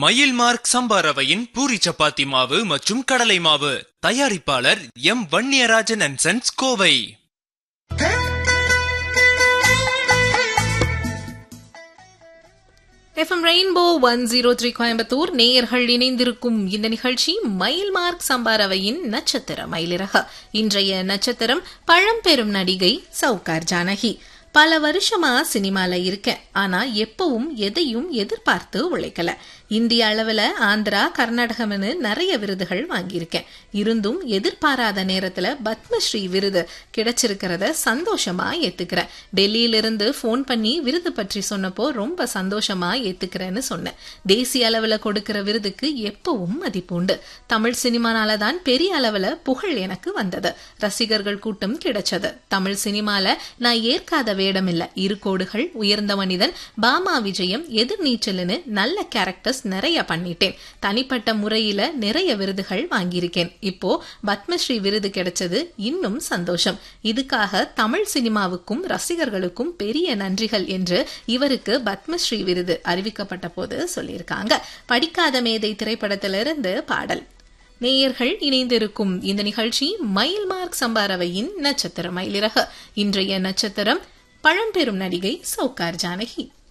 மயில் மார்க் சம்பா ரவையின் பூரி சப்பாத்தி மாவு மற்றும் கடலை மாவு தயாரிப்பாளர் M Vanniyarajan and sons Kovai FM rainbow one zero three Coimbatore நேயர்கள் இணைந்திருக்கும் இந்த நிகழ்ச்சி மயில் மார்க் சம்பாரவையின் நட்சத்திர மயிலிறக இன்றைய நட்சத்திரம் பழம்பெரும் நடிகை சவுகார் ஜானகி பல வருஷமா சினிமால இருக்கேன் ஆனா எப்பவும் எதையும் எதிர்பார்த்து உழைக்கல இந்திய அளவுல ஆந்திரா கர்நாடகம்னு நிறைய விருதுகள் வாங்கியிருக்கேன் இருந்தும் எதிர்பாராத நேரத்துல பத்மஸ்ரீ விருது கிடைச்சிருக்கிறத சந்தோஷமா ஏத்துக்கிறேன் டெல்லியிலிருந்து ஃபோன் பண்ணி விருது பற்றி சொன்னப்போ ரொம்ப சந்தோஷமா ஏத்துக்கிறேன்னு சொன்னேன் தேசிய அளவுல கொடுக்கிற விருதுக்கு எப்பவும் மதிப்புண்டு தமிழ் சினிமானால தான் பெரிய அளவுல புகழ் எனக்கு வந்தது ரசிகர்கள் கூட்டம் கிடைச்சது தமிழ் சினிமால நான் ஏற்காத வேடம் இல்ல இரு கோடுகள் உயர்ந்த மனிதன் பாமா விஜயம் எதிர்நீச்சல்னு நல்ல கேரக்டர்ஸ் நிறைய பண்ணிட்டேன் தனிப்பட்ட முறையில நிறைய விருதுகள் வாங்கியிருக்கேன் இப்போ பத்மஸ்ரீ விருது கிடைச்சது இன்னும் சந்தோஷம் இதுக்காக தமிழ் சினிமாவுக்கும் ரசிகர்களுக்கும் பெரிய நன்றிகள் என்று இவருக்கு பத்மஸ்ரீ விருது அறிவிக்கப்பட்ட போது சொல்லியிருக்காங்க படிக்காத மேதை திரைப்படத்திலிருந்து பாடல் நேயர்கள் இணைந்திருக்கும் இந்த நிகழ்ச்சி மயில் மார்க் சம்பாரவையின் நட்சத்திர மயிலிறக இன்றைய நட்சத்திரம் பழம்பெரும் நடிகை சவுகார் ஜானகி